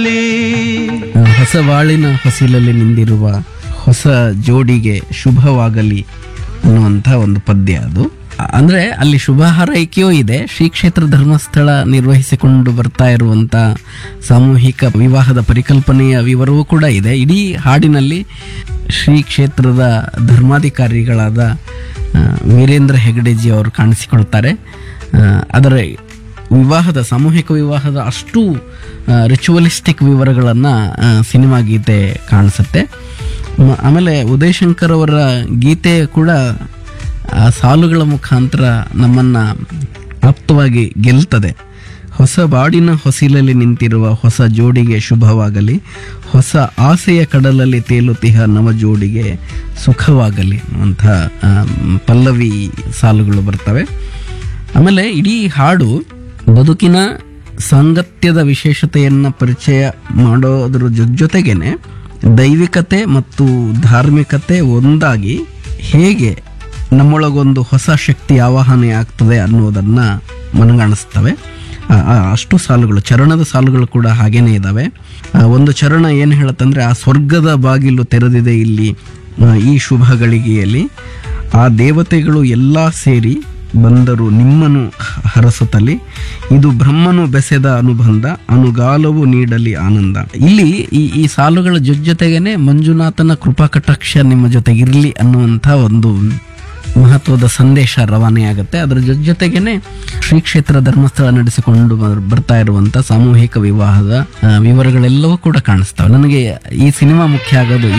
ಆ, ಹೊಸ ಬಾಳಿನ ಹೊಸಿಲಲ್ಲಿ ನಿಂದಿರುವ ಹೊಸ ಜೋಡಿಗೆ ಶುಭವಾಗಲಿ ಅನ್ನುವಂಥ ಒಂದು ಪದ್ಯ ಅದು ಅ- ಅಂದ್ರೆ ಅಲ್ಲಿ ಶುಭ ಹಾರೈಕೆಯೂ ಇದೆ ಶ್ರೀ ಕ್ಷೇತ್ರ ಧರ್ಮಸ್ಥಳ ನಿರ್ವಹಿಸಿಕೊಂಡು ಬರ್ತಾ ಇರುವಂತ ಸಾಮೂಹಿಕ ವಿವಾಹದ ಪರಿಕಲ್ಪನೆಯ ವಿವರವೂ ಕೂಡ ಇದೆ ಇಡೀ ಹಾಡಿನಲ್ಲಿ ಶ್ರೀ ಕ್ಷೇತ್ರದ ಧರ್ಮಾಧಿಕಾರಿಗಳಾದ ಆ, ವೀರೇಂದ್ರ ಹೆಗಡೆಜಿ ಅವರು ಕಾಣಿಸಿಕೊಳ್ತಾರೆ ಆ, ಅದರ ವಿವಾಹದ ಸಾಮೂಹಿಕ ವಿವಾಹದ ಅಷ್ಟು ರಿಚುವಲಿಸ್ಟಿಕ್ ವಿವರಗಳನ್ನು ಸಿನಿಮಾ ಗೀತೆ ಕಾಣಿಸುತ್ತೆ ಮ- ಆಮೇಲೆ ಉದಯ್ ಶಂಕರ್ ಅವರ ಗೀತೆ ಕೂಡ ಆ ಸಾಲುಗಳ ಮುಖಾಂತರ ನಮ್ಮನ್ನ ಆಪ್ತವಾಗಿ ಗೆಲ್ತದೆ ಹೊಸ ಬಾಡಿನ ಹೊಸಿಲಲ್ಲಿ ನಿಂತಿರುವ ಹೊಸ ಜೋಡಿಗೆ ಶುಭವಾಗಲಿ ಹೊಸ ಆಸೆಯ ಕಡಲಲ್ಲಿ ತೇಲುತಿಹ ನವ ಜೋಡಿಗೆ ಸುಖವಾಗಲಿ ಅನ್ನುವಂಥ ಆ, ಪಲ್ಲವಿ ಸಾಲುಗಳು ಬರ್ತವೆ ಆಮೇಲೆ ಇಡೀ ಹಾಡು ಬದುಕಿನ ಸಾಂಗತ್ಯದ ವಿಶೇಷತೆಯನ್ನ ಪರಿಚಯ ಮಾಡೋದ್ರ ಜೊ- ಜೊತೆಗೇನೆ ದೈವಿಕತೆ ಮತ್ತು ಧಾರ್ಮಿಕತೆ ಒಂದಾಗಿ ಹೇಗೆ ನಮ್ಮೊಳಗೊಂದು ಹೊಸ ಶಕ್ತಿ ಆವಾಹನೆ ಆಗ್ತದೆ ಅನ್ನೋದನ್ನ ಮನಗಾಣಿಸ್ತವೆ ಆ- ಆ ಅಷ್ಟು ಸಾಲುಗಳು ಚರಣದ ಸಾಲುಗಳು ಕೂಡ ಹಾಗೇನೇ ಇದ್ದಾವೆ ಆ, ಒಂದು ಚರಣ ಏನು ಹೇಳುತ್ತಂದ್ರೆ ಆ ಸ್ವರ್ಗದ ಬಾಗಿಲು ತೆರೆದಿದೆ ಇಲ್ಲಿ ಆ, ಈ ಶುಭ ಗಳಿಗೆಯಲ್ಲಿ ಆ ದೇವತೆಗಳು ಎಲ್ಲ ಸೇರಿ ಬಂದರು ನಿಮ್ಮನು ಹರಸುತ್ತಲಿ ಇದು ಬ್ರಹ್ಮನು ಬೆಸೆದ ಅನುಬಂಧ ಅನುಗಾಲವು ನೀಡಲಿ ಆನಂದ ಇಲ್ಲಿ ಈ ಈ ಸಾಲುಗಳ ಜೊತೆಗೇನೆ ಮಂಜುನಾಥನ ಕೃಪಾ ಕಟಾಕ್ಷ ನಿಮ್ಮ ಜೊತೆಗಿರಲಿ ಅನ್ನುವಂಥ ಒಂದು ಮಹತ್ವದ ಸಂದೇಶ ರವಾನೆಯಾಗುತ್ತೆ ಅದರ ಜೊ- ಜೊತೆಗೇನೆ ಶ್ರೀ ಕ್ಷೇತ್ರ ಧರ್ಮಸ್ಥಳ ನಡೆಸಿಕೊಂಡು ಬರ್- ಬರ್ತಾ ಇರುವಂತ ಸಾಮೂಹಿಕ ವಿವಾಹದ ಆ, ವಿವರಗಳೆಲ್ಲವೂ ಕೂಡ ಕಾಣಿಸ್ತವೆ ನನಗೆ ಈ ಸಿನಿಮಾ ಮುಖ್ಯ ಆಗೋದು